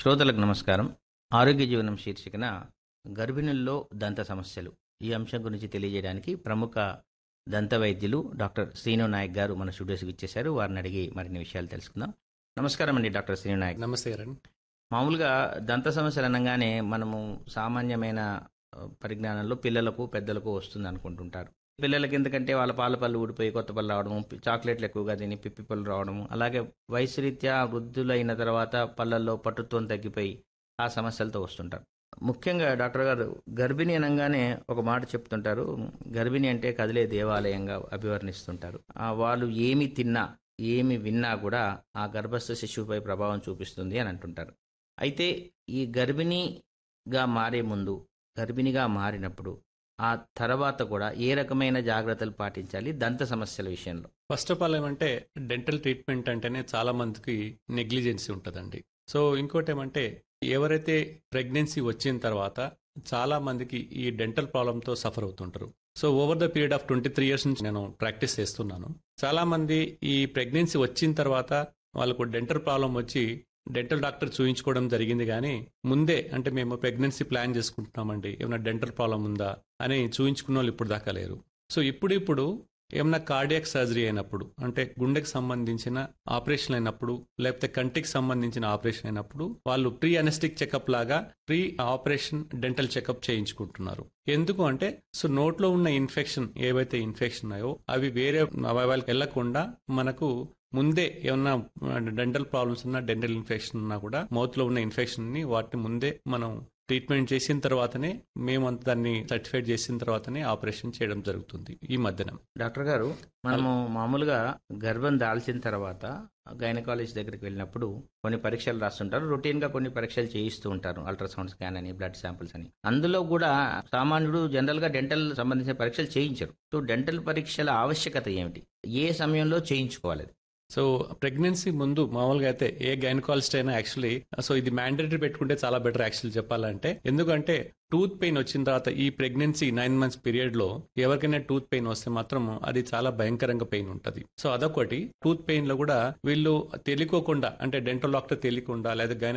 శ్రోతలకు నమస్కారం ఆరోగ్య జీవనం శీర్షికన గర్భిణుల్లో దంత సమస్యలు ఈ అంశం గురించి తెలియజేయడానికి ప్రముఖ దంత వైద్యులు డాక్టర్ శ్రీను నాయక్ గారు మన స్టూడియోస్కి ఇచ్చేశారు వారిని అడిగి మరిన్ని విషయాలు తెలుసుకుందాం నమస్కారం అండి డాక్టర్ శ్రీను నాయక్ నమస్తే కిరణ్ మామూలుగా దంత సమస్యలు అనగానే మనము సామాన్యమైన ఆ, పరిజ్ఞానంలో పిల్లలకు పెద్దలకు వస్తుంది అనుకుంటుంటారు పిల్లలకి ఎందుకంటే వాళ్ళ పాల పళ్ళు ఊడిపోయి కొత్త పళ్ళు రావడము పి- చాక్లెట్లు ఎక్కువగా తిని పిప్పి పళ్ళు రావడము అలాగే వయసు రీత్యా వృద్ధులైన తర్వాత పళ్ళల్లో పట్టుత్వం తగ్గిపోయి ఆ సమస్యలతో వస్తుంటారు ముఖ్యంగా డాక్టర్ గారు గర్భిణి అనగానే ఒక మాట చెప్తుంటారు గర్భిణి అంటే కదిలే దేవాలయంగా అభివర్ణిస్తుంటారు ఆ, వాళ్ళు ఏమి తిన్నా ఏమి విన్నా కూడా ఆ గర్భస్థ శిశువుపై ప్రభావం చూపిస్తుంది అని అంటుంటారు అయితే ఈ గర్భిణిగా మారే ముందు గర్భిణిగా మారినప్పుడు ఆ తర్వాత కూడా ఏ రకమైన జాగ్రత్తలు పాటించాలి దంత సమస్యల విషయంలో ఫస్ట్ ఆఫ్ ఆల్ ఏమంటే డెంటల్ ట్రీట్మెంట్ అంటేనే చాలా మందికి నెగ్లిజెన్సీ ఉంటుందండి సో ఇంకోటి ఏమంటే ఎవరైతే ప్రెగ్నెన్సీ వచ్చిన తర్వాత చాలా మందికి ఈ డెంటల్ ప్రాబ్లంతో సఫర్ అవుతుంటారు so over the period of twenty three years నుంచి నేను ప్రాక్టీస్ చేస్తున్నాను చాలా మంది ఈ ప్రెగ్నెన్సీ వచ్చిన తర్వాత వాళ్ళకు డెంటల్ ప్రాబ్లం వచ్చి డెంటల్ డాక్టర్ చూయించుకోవడం జరిగింది కానీ ముందే అంటే మేము ప్రెగ్నెన్సీ ప్లాన్ చేసుకుంటున్నామండి ఏమైనా డెంటల్ ప్రాబ్లం ఉందా అని చూయించుకున్న వాళ్ళు ఇప్పుడు దాకా లేరు సో ఇప్పుడు ఇప్పుడు ఏమైనా కార్డియాక్ సర్జరీ అయినప్పుడు అంటే గుండెకి సంబంధించిన ఆపరేషన్ అయినప్పుడు లేకపోతే కంటికి సంబంధించిన ఆపరేషన్ అయినప్పుడు వాళ్ళు ప్రీ అనెస్టిక్ చెకప్ లాగా ప్రీ ఆపరేషన్ డెంటల్ చెకప్ చేయించుకుంటున్నారు ఎందుకు అంటే సో నోట్లో ఉన్న ఇన్ఫెక్షన్ ఏవైతే ఇన్ఫెక్షన్ ఉన్నాయో అవి వేరే అవయవాలకు వెళ్లకుండా మనకు ముందే ఏమన్నా డెంటల్ ప్రాబ్లమ్స్ ఉన్నా డెంటల్ ఇన్ఫెక్షన్ ఉన్నా కూడా మౌత్ లో ఉన్న ఇన్ఫెక్షన్ ని వాటిని ముందే మనం ట్రీట్మెంట్ చేసిన తర్వాతనే మేము అంత దాన్ని సర్టిఫైడ్ చేసిన తర్వాతనే ఆపరేషన్ చేయడం జరుగుతుంది ఈ మధ్యన డాక్టర్ గారు మనము మామూలుగా గర్భం దాల్చిన తర్వాత గైనకాలజీ దగ్గరికి వెళ్ళినప్పుడు కొన్ని పరీక్షలు రాస్తుంటారు రొటీన్ గా కొన్ని పరీక్షలు చేయిస్తూ ఉంటారు అల్ట్రాసౌండ్ స్కాన్ అని బ్లడ్ శాంపిల్స్ అని అందులో కూడా సామాన్యుడు జనరల్ గా డెంటల్ సంబంధించిన పరీక్షలు చేయించరు సో డెంటల్ పరీక్షల ఆవశ్యకత ఏమిటి ఏ సమయంలో చేయించుకోవాలి అది? సో ప్రెగ్నెన్సీ ముందు మామూలుగా అయితే ఏ గైనకాలజిస్ట్ అయినా యాక్చువల్లీ సో ఇది మ్యాండేటరీ పెట్టుకుంటే చాలా బెటర్ యాక్చువల్లీ చెప్పాలంటే ఎందుకంటే టూత్ పెయిన్ వచ్చిన తర్వాత ఈ ప్రెగ్నెన్సీ నైన్ మంత్స్ పీరియడ్ లో ఎవరికైనా టూత్ పెయిన్ వస్తే మాత్రం అది చాలా భయంకరంగా పెయిన్ ఉంటుంది సో అదొకటి టూత్ పెయిన్ లో కూడా వీళ్ళు తెలియకోకుండా అంటే డెంటల్ డాక్టర్ తెలియకుండా లేదా